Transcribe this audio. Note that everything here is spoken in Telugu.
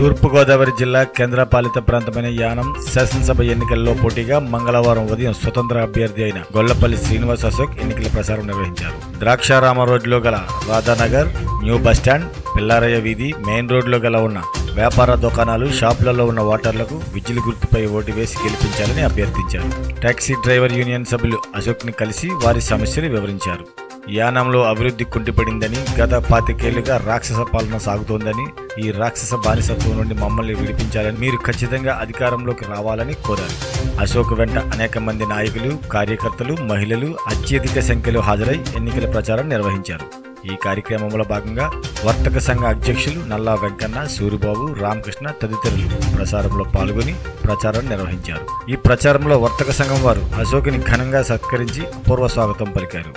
తూర్పుగోదావరి జిల్లా కేంద్రపాలిత ప్రాంతమైన యానం శాసనసభ ఎన్నికల్లో పోటీగా మంగళవారం ఉదయం స్వతంత్ర అభ్యర్థి అయిన గొల్లపల్లి శ్రీనివాస్ అశోక్ ఎన్నికల ప్రచారం నిర్వహించారు ద్రాక్షారామ రోడ్లో గల రాధానగర్ న్యూ బస్టాండ్ పిల్లారయ్య వీధి మెయిన్ రోడ్లో గల ఉన్న వ్యాపార దుకాణాలు షాపులలో ఉన్న ఓటర్లకు విజిల్ గుర్తుపై ఓటు వేసి గెలిపించాలని అభ్యర్థించారు టాక్సీ డ్రైవర్ యూనియన్ సభ్యులు అశోక్ ని కలిసి వారి సమస్యలు వివరించారు యానంలో అభివృద్ధి కుంటిపడిందని గత పాతికేళ్లుగా రాక్షస పాలన సాగుతోందని ఈ రాక్షస బానిసత్వం నుండి మమ్మల్ని విడిపించాలని మీరు ఖచ్చితంగా అధికారంలోకి రావాలని కోరారు అశోక్ వెంట అనేక మంది నాయకులు కార్యకర్తలు మహిళలు అత్యధిక సంఖ్యలో హాజరై ఎన్నికల ప్రచారం నిర్వహించారు ఈ కార్యక్రమంలో భాగంగా వర్తక సంఘ అధ్యక్షులు నల్లా వెంకన్న సూరిబాబు రామకృష్ణ తదితరులు ప్రచారంలో పాల్గొని ప్రచారం నిర్వహించారు ఈ ప్రచారంలో వర్తక సంఘం వారు అశోక్ని ఘనంగా సత్కరించి అపూర్వ స్వాగతం పలికారు